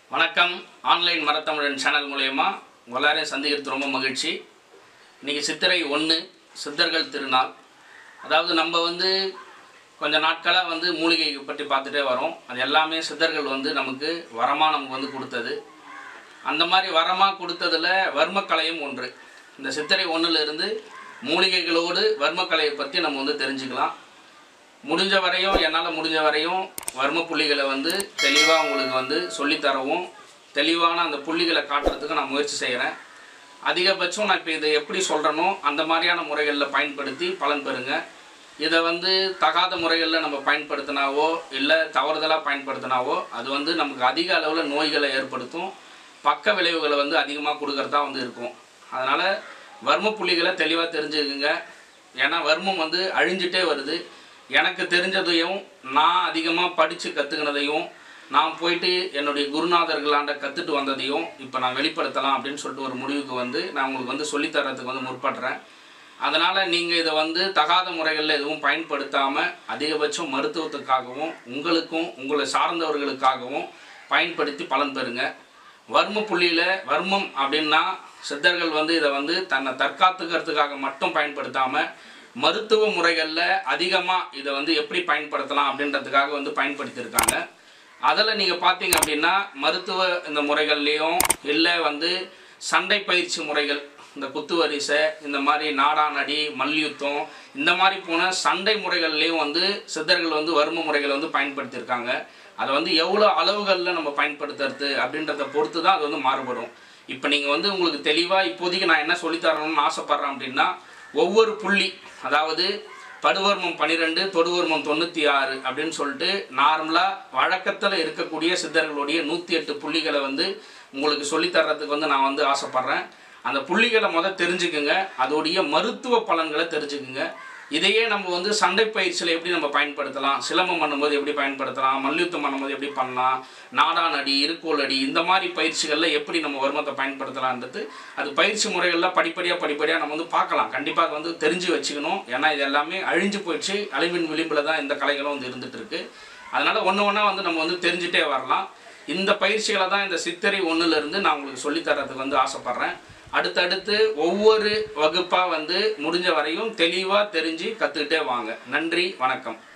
வணக்கம் online மரத்தமிழன் channel மூலயமா உங்க எல்லாரையும் சந்திக்கிறது ரொம்ப மகிழ்ச்சி இன்றைக்கி சித்திரை ஒன்று சித்தர்கள் திருநாள் அதாவது நம்ம வந்து கொஞ்ச நாட்களாக வந்து மூலிகை பற்றி பார்த்துட்டே வரோம் அது எல்லாமே சித்தர்கள் வந்து நமக்கு வரமாக நமக்கு வந்து கொடுத்தது அந்த மாதிரி வரமாக கொடுத்ததில் வர்மக்கலையும் ஒன்று இந்த சித்திரை ஒண்ணுல இருந்து மூலிகைகளோடு வர்மக்கலையை பற்றி நம்ம வந்து தெரிஞ்சுக்கலாம் முடிஞ்ச வரையும் என்னால் முடிஞ்ச வரையும் வர்ம புள்ளிகளை வந்து தெளிவாக உங்களுக்கு வந்து சொல்லித்தரவும் தெளிவான அந்த புள்ளிகளை காட்டுறதுக்கு நான் முயற்சி செய்கிறேன் அதிகபட்சம் நான் இப்போ இதை எப்படி சொல்கிறேனோ அந்த மாதிரியான முறைகளில் பயன்படுத்தி பலன் பெறுங்க இதை வந்து தகாத முறைகளில் நம்ம பயன்படுத்தினாவோ இல்லை தவறுதலாக பயன்படுத்தினாவோ அது வந்து நமக்கு அதிக அளவில் நோய்களை ஏற்படுத்தும் பக்க விளைவுகளை வந்து அதிகமாக கொடுக்கறதா வந்து இருக்கும் அதனால் வர்ம புள்ளிகளை தெளிவாக தெரிஞ்சுக்குங்க ஏன்னா வர்மம் வந்து அழிஞ்சிட்டே வருது எனக்கு தெரிஞ்சதையும் நான் அதிகமாக படித்து கற்றுக்கினதையும் நான் போயிட்டு என்னுடைய குருநாதர்களாண்ட கற்றுட்டு வந்ததையும் இப்போ நான் வெளிப்படுத்தலாம் அப்படின்னு சொல்லிட்டு ஒரு முடிவுக்கு வந்து நான் உங்களுக்கு வந்து சொல்லித்தரத்துக்கு வந்து முற்படுறேன் அதனால் நீங்கள் இதை வந்து தகாத முறைகளில் எதுவும் பயன்படுத்தாமல் அதிகபட்சம் மருத்துவத்துக்காகவும் உங்களுக்கும் உங்களை சார்ந்தவர்களுக்காகவும் பயன்படுத்தி பலன் பெறுங்க வர்ம புள்ளியில் வர்மம் அப்படின்னா சித்தர்கள் வந்து இதை வந்து தன்னை தற்காத்துக்கிறதுக்காக மட்டும் பயன்படுத்தாமல் மருத்துவ முறைகளில் அதிகமாக இதை வந்து எப்படி பயன்படுத்தலாம் அப்படின்றதுக்காக வந்து பயன்படுத்தியிருக்காங்க அதில் நீங்கள் பார்த்தீங்க அப்படின்னா மருத்துவ இந்த முறைகள்லேயும் இல்லை வந்து சண்டை பயிற்சி முறைகள் இந்த குத்து வரிசை இந்த மாதிரி நாடாநடி மல்யுத்தம் இந்த மாதிரி போன சண்டை முறைகள்லேயும் வந்து சித்தர்கள் வந்து வர்ம முறைகளை வந்து பயன்படுத்தியிருக்காங்க அதை வந்து எவ்வளோ அளவுகளில் நம்ம பயன்படுத்துறது அப்படின்றத பொறுத்து தான் அது வந்து மாறுபடும் இப்போ நீங்கள் வந்து உங்களுக்கு தெளிவாக இப்போதைக்கு நான் என்ன சொல்லித்தரணும்னு ஆசைப்பட்றேன் அப்படின்னா ஒவ்வொரு புள்ளி அதாவது படுவர்மம் பன்னிரெண்டு தொடுவர்மம் தொண்ணூற்றி ஆறு அப்படின்னு சொல்லிட்டு நார்மலாக வழக்கத்தில் இருக்கக்கூடிய சித்தர்களுடைய நூற்றி எட்டு புள்ளிகளை வந்து உங்களுக்கு சொல்லித்தர்றதுக்கு வந்து நான் வந்து ஆசைப்பட்றேன் அந்த புள்ளிகளை முத தெரிஞ்சுக்குங்க அதோடைய மருத்துவ பலன்களை தெரிஞ்சுக்குங்க இதையே நம்ம வந்து சண்டை பயிற்சியில் எப்படி நம்ம பயன்படுத்தலாம் சிலம்பம் பண்ணும்போது எப்படி பயன்படுத்தலாம் மல்யுத்தம் பண்ணும்போது எப்படி பண்ணலாம் நாடானடி இருக்கோல் அடி இந்த மாதிரி பயிற்சிகளில் எப்படி நம்ம வர்மத்தை பயன்படுத்தலான்றது அது பயிற்சி முறைகளில் படிப்படியாக படிப்படியாக நம்ம வந்து பார்க்கலாம் கண்டிப்பாக அது வந்து தெரிஞ்சு வச்சுக்கணும் ஏன்னா இது எல்லாமே அழிஞ்சு போயிடுச்சு அழிவின் விளிம்பில் தான் இந்த கலைகளும் வந்து இருந்துட்டு இருக்கு அதனால் ஒன்று ஒன்றா வந்து நம்ம வந்து தெரிஞ்சுட்டே வரலாம் இந்த பயிற்சிகளை தான் இந்த சித்திரை ஒன்றுலேருந்து நான் உங்களுக்கு சொல்லித்தரதுக்கு வந்து ஆசைப்பட்றேன் அடுத்தடுத்து ஒவ்வொரு வகுப்பாக வந்து முடிஞ்ச வரையும் தெளிவாக தெரிஞ்சு கற்றுக்கிட்டே வாங்க நன்றி வணக்கம்